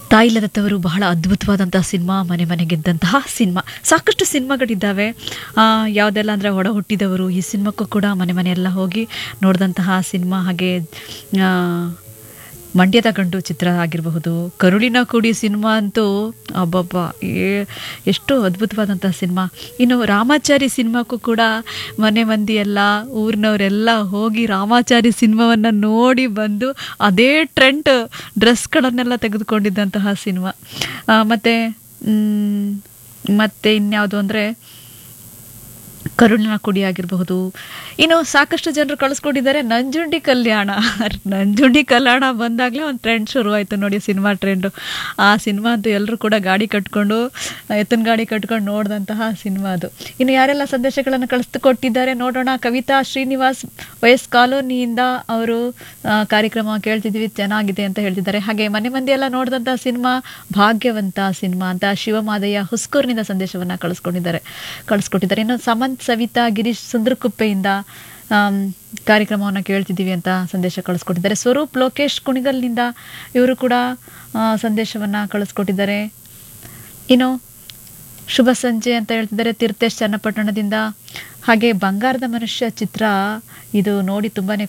ತಾಯಿಲದತ್ತವರು ಬಹಳ ಅದ್ಭುತವಾದಂತಹ ಸಿನಿಮಾ ಮನೆ ಮನೆ ಗೆದ್ದಂತಹ ಸಿನಿಮಾ ಸಾಕಷ್ಟು ಸಿನಿಮಾಗಳಿದ್ದಾವೆ ಆ, ಯಾವುದೆಲ್ಲ ಅಂದರೆ ಒಡ ಹುಟ್ಟಿದವರು ಈ ಸಿನಿಮಾಕ್ಕೂ ಕೂಡ ಮನೆ ಮನೆ ಎಲ್ಲ ಹೋಗಿ ನೋಡಿದಂತಹ ಸಿನಿಮಾ ಹಾಗೆ ಆ, ಮಂಡ್ಯದ ಗಂಡು ಚಿತ್ರ ಆಗಿರಬಹುದು ಕರುಳಿನ ಕುಡಿ ಸಿನಿಮಾ ಅಂತೂ ಅಬ್ಬಬ್ಬ ಏ- ಎಷ್ಟು ಅದ್ಭುತವಾದಂತಹ ಸಿನಿಮಾ ಇನ್ನು ರಾಮಾಚಾರಿ ಸಿನಿಮಾಕ್ಕೂ ಕೂಡ ಮನೆ ಮಂದಿ ಎಲ್ಲ ಊರಿನವರೆಲ್ಲ ಹೋಗಿ ರಾಮಾಚಾರಿ ಸಿನಿಮಾವನ್ನು ನೋಡಿ ಬಂದು ಅದೇ ಟ್ರೆಂಡ್ ಡ್ರೆಸ್ಗಳನ್ನೆಲ್ಲ ತೆಗೆದುಕೊಂಡಿದ್ದಂತಹ ಸಿನಿಮಾ ಆ, ಮತ್ತೆ ಮ್, ಮತ್ತೆ ಇನ್ಯಾವುದು ಅಂದರೆ ಕರುಳಿನ ಕುಡಿ ಆಗಿರಬಹುದು ಇನ್ನು ಸಾಕಷ್ಟು ಜನರು ಕಳಿಸ್ಕೊಂಡಿದ್ದಾರೆ ನಂಜುಂಡಿ ಕಲ್ಯಾಣ ನಂಜುಂಡಿ ಕಲ್ಯಾಣ ಬಂದಾಗಲೇ ಒಂದು ಟ್ರೆಂಡ್ ಶುರುವಾಯಿತು ನೋಡಿ ಸಿನಿಮಾ ಟ್ರೆಂಡು ಆ ಸಿನಿಮಾ ಅಂತೂ ಎಲ್ಲರೂ ಕೂಡ ಗಾಡಿ ಕಟ್ಕೊಂಡು ಎತ್ತಿನ ಗಾಡಿ ಕಟ್ಕೊಂಡು ನೋಡಿದಂತಹ ಸಿನಿಮಾ ಅದು ಇನ್ನು ಯಾರೆಲ್ಲ ಸಂದೇಶಗಳನ್ನು ಕಳಿಸ್ತು ಕೊಟ್ಟಿದ್ದಾರೆ ನೋಡೋಣ ಕವಿತಾ ಶ್ರೀನಿವಾಸ್ ವಯಸ್ ಕಾಲೋನಿಯಿಂದ ಅವರು ಆ, ಕಾರ್ಯಕ್ರಮ ಕೇಳ್ತಿದ್ವಿ ಚೆನ್ನಾಗಿದೆ ಅಂತ ಹೇಳ್ತಿದ್ದಾರೆ ಹಾಗೆ ಮನೆ ಮಂದಿ ಎಲ್ಲ ನೋಡಿದಂಥ ಸಿನಿಮಾ ಭಾಗ್ಯವಂತ ಸಿನಿಮಾ ಅಂತ ಶಿವಮಾದಯ್ಯ ಹುಸ್ಕೂರಿನಿಂದ ಸಂದೇಶವನ್ನು ಕಳಿಸ್ಕೊಂಡಿದ್ದಾರೆ ಕಳಿಸ್ಕೊಟ್ಟಿದ್ದಾರೆ ಇನ್ನು ಸಮಂತ್ ಸವಿತಾ ಗಿರೀಶ್ ಸುಂದರಕುಪ್ಪೆಯಿಂದ ಆಮ್, ಕಾರ್ಯಕ್ರಮವನ್ನು ಕೇಳ್ತಿದ್ದೀವಿ ಅಂತ ಸಂದೇಶ ಕಳಿಸ್ಕೊಟ್ಟಿದ್ದಾರೆ ಸ್ವರೂಪ್ ಲೋಕೇಶ್ ಕುಣಿಗಲ್ನಿಂದ ಇವರು ಕೂಡ ಆ, ಸಂದೇಶವನ್ನು ಕಳಿಸ್ಕೊಟ್ಟಿದ್ದಾರೆ ಇನ್ನು ಶುಭ ಸಂಜೆ ಅಂತ ಹೇಳ್ತಿದ್ದಾರೆ ತೀರ್ಥೇಶ್ ಚನ್ನಪಟ್ಟಣದಿಂದ ಹಾಗೆ ಬಂಗಾರದ ಮನುಷ್ಯ ಚಿತ್ರ ಇದು ನೋಡಿ ತುಂಬಾನೇ